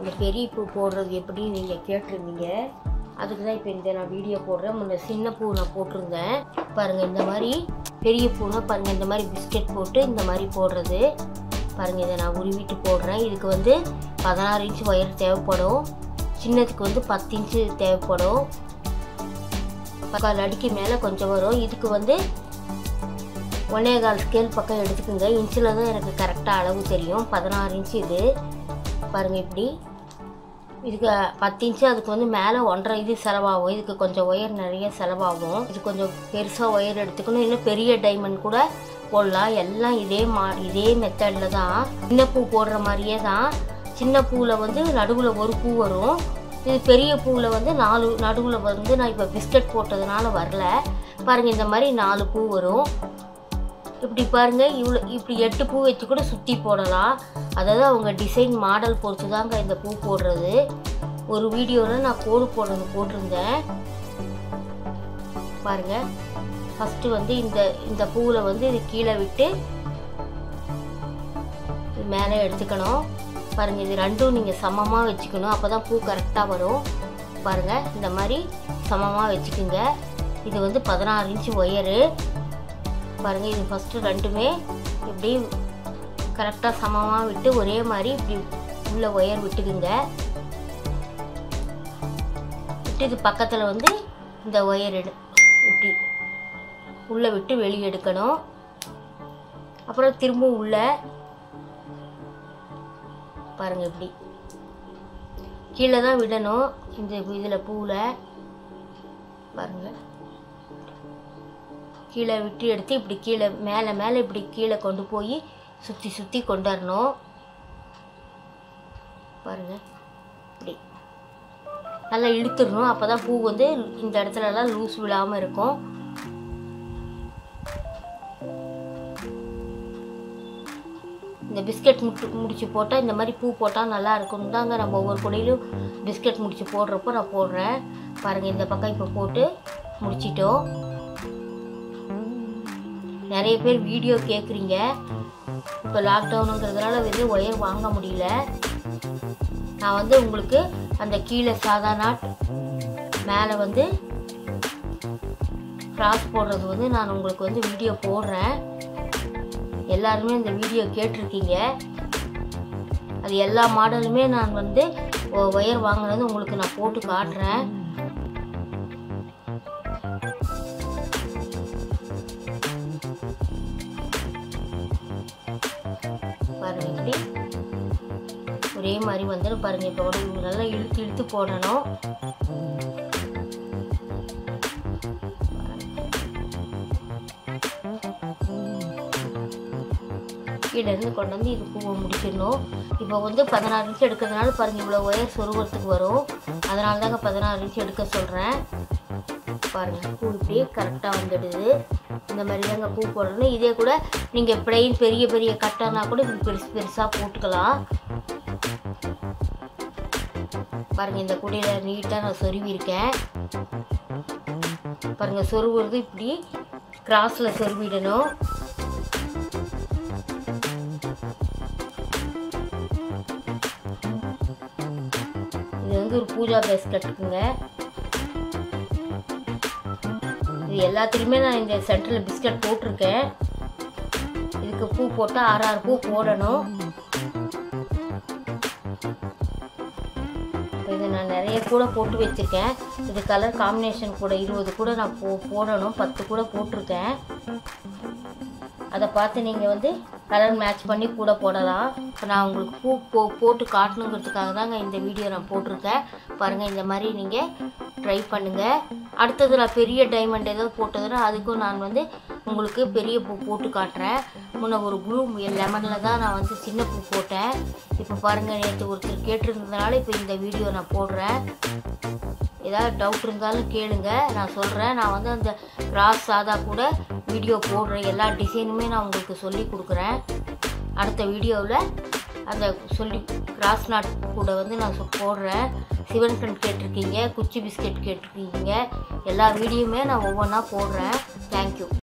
இந்த பெரிய பூ போடுறது எப்படி நீங்கள் கேட்டிருந்தீங்க அதுக்கு தான் இப்போ இந்த நான் வீடியோ போடுறேன் முன்ன சின்ன பூ நான் போட்டிருந்தேன் பாருங்கள் இந்த மாதிரி பெரிய பூனா பாருங்கள் இந்த மாதிரி பிஸ்கெட் போட்டு இந்த மாதிரி போடுறது பாருங்கள் இதை நான் உருவிட்டு போடுறேன் இதுக்கு வந்து பதினாறு இன்ச் ஒயர் தேவைப்படும் சின்னதுக்கு வந்து பத்து இன்ச்சு தேவைப்படும் கால் அடிக்கு மேலே கொஞ்சம் வரும் இதுக்கு வந்து ஒன்னே கால் ஸ்கேல் பக்கம் எடுத்துக்கோங்க இன்ச்சில் தான் எனக்கு கரெக்டாக அளவு தெரியும் பதினாறு இன்ச்சு இது பாருங்கள் இப்படி இதுக்கு பத்து இன்ச்சு அதுக்கு வந்து மேலே ஒன்றரை இது செலவாகும் இதுக்கு கொஞ்சம் ஒயர் நிறைய செலவாகும் இது கொஞ்சம் பெருசாக ஒயர் எடுத்துக்கணும் இன்னும் பெரிய டைமண்ட் கூட போடலாம் எல்லாம் இதே மா இதே மெத்தடில் தான் சின்ன பூ போடுற மாதிரியே தான் சின்ன பூவில் வந்து நடுவில் ஒரு பூ வரும் இது பெரிய பூவில் வந்து நாலு நடுவில் வந்து நான் இப்போ பிஸ்கட் போட்டதுனால வரல பாருங்கள் இந்த மாதிரி நாலு பூ வரும் இப்படி பாருங்கள் இவ்வளோ இப்படி எட்டு பூ வச்சு கூட சுற்றி போடலாம் அதாவது அவங்க டிசைன் மாடல் பொறுத்து தாங்க இந்த பூ போடுறது ஒரு வீடியோவில் நான் கோடு போடுறது போட்டிருந்தேன் பாருங்கள் ஃபஸ்ட்டு வந்து இந்த இந்த பூவில் வந்து இது கீழே விட்டு இது மேலே எடுத்துக்கணும் பாருங்கள் இது ரெண்டும் நீங்கள் சமமாக வச்சுக்கணும் அப்போ தான் பூ கரெக்டாக வரும் பாருங்கள் இந்த மாதிரி சமமாக வச்சுக்குங்க இது வந்து பதினாறு இன்ச்சு ஒயரு பாருங்கள் இது ஃபஸ்ட்டு ரெண்டுமே இப்படி கரெக்டாக சமமாக விட்டு ஒரே மாதிரி இப்படி உள்ள ஒயர் விட்டுக்குங்க விட்டு இது பக்கத்தில் வந்து இந்த ஒயர் எடு இப்படி உள்ளே விட்டு வெளியே எடுக்கணும் அப்புறம் திரும்பவும் உள்ள பாருங்கள் இப்படி கீழே தான் விடணும் இந்த இதில் பூவில் பாருங்கள் கீழே விட்டு எடுத்து இப்படி கீழே மேலே மேலே இப்படி கீழே கொண்டு போய் சுற்றி சுற்றி கொண்டாடணும் பாருங்கள் இப்படி நல்லா இழுத்துடணும் அப்போ தான் பூ வந்து இந்த இடத்துலலாம் லூஸ் விழாமல் இருக்கும் இந்த பிஸ்கட் முட்டு முடிச்சு போட்டால் இந்த மாதிரி பூ போட்டால் நல்லா இருக்கும் தாங்க நம்ம ஒவ்வொரு குடையிலும் பிஸ்கட் முடிச்சு போடுறப்போ நான் போடுறேன் பாருங்கள் இந்த பக்கம் இப்போ போட்டு முடிச்சிட்டோம் நிறைய பேர் வீடியோ கேட்குறீங்க இப்போ லாக்டவுனுங்கிறதுனால வெளியே ஒயர் வாங்க முடியல நான் வந்து உங்களுக்கு அந்த கீழே சாதா நாட் மேலே வந்து கிராஸ் போடுறது வந்து நான் உங்களுக்கு வந்து வீடியோ போடுறேன் எல்லாருமே இந்த வீடியோ கேட்டிருக்கீங்க அது எல்லா மாடலுமே நான் வந்து ஒயர் வாங்கினது உங்களுக்கு நான் போட்டு காட்டுறேன் பாருங்க இப்படி ஒரே மாதிரி வந்துடும் பாருங்க இப்போ கூட நல்லா இழுத்து இழுத்து போடணும் கீழே இருந்து கொண்டு வந்து இது பூவை முடிச்சிடணும் இப்போ வந்து பதினாறு இன்ச்சு எடுக்கிறதுனால பாருங்கள் இவ்வளோ ஒயர் சொருகிறதுக்கு வரும் அதனால தாங்க பதினாறு இன்ச்சு எடுக்க சொல்கிறேன் பாருங்கள் பூ இப்படியே கரெக்டாக வந்துடுது இந்த மாதிரி தாங்க பூ போடணும் இதே கூட நீங்கள் பிளைன் பெரிய பெரிய கட்டானா கூட இப்படி பெருசு பெருசாக போட்டுக்கலாம் பாருங்கள் இந்த குடியில் நீட்டாக நான் சொருவிருக்கேன் பாருங்கள் சொருவுறது இப்படி கிராஸில் சொருவிடணும் இது வந்து ஒரு பூஜா பேஸ்கட்டுக்குங்க இது எல்லாத்துலேயுமே நான் இந்த சென்டரில் பிஸ்கட் போட்டிருக்கேன் இதுக்கு பூ போட்டால் ஆறு ஆறு பூ போடணும் இது நான் நிறைய கூட போட்டு வச்சுருக்கேன் இது கலர் காம்பினேஷன் கூட இருபது கூட நான் போ போடணும் பத்து கூட போட்டிருக்கேன் அதை பார்த்து நீங்கள் வந்து கலர் மேட்ச் பண்ணி கூட போடலாம் இப்போ நான் உங்களுக்கு பூ போ போட்டு காட்டணுங்கிறதுக்காக தாங்க இந்த வீடியோ நான் போட்டிருக்கேன் பாருங்கள் இந்த மாதிரி நீங்கள் ட்ரை பண்ணுங்கள் அடுத்தது நான் பெரிய டைமண்ட் ஏதாவது போட்டதுன்னா அதுக்கும் நான் வந்து உங்களுக்கு பெரிய பூ போட்டு காட்டுறேன் முன்ன ஒரு ப்ளூ லெமனில் தான் நான் வந்து சின்ன பூ போட்டேன் இப்போ பாருங்கள் நேற்று ஒருத்தர் கேட்டிருந்ததுனால இப்போ இந்த வீடியோ நான் போடுறேன் ஏதாவது டவுட் இருந்தாலும் கேளுங்க நான் சொல்கிறேன் நான் வந்து அந்த கிராஸ் சாதா கூட வீடியோ போடுறேன் எல்லா டிசைனுமே நான் உங்களுக்கு சொல்லி கொடுக்குறேன் அடுத்த வீடியோவில் அந்த சொல்லி கிராஸ் நாட் கூட வந்து நான் சொ- போடுறேன் சிவன் கண் கேட்டிருக்கீங்க குச்சி பிஸ்கெட் கேட்டிருக்கீங்க எல்லா வீடியோவுமே நான் ஒவ்வொன்றா போடுறேன் தேங்க்யூ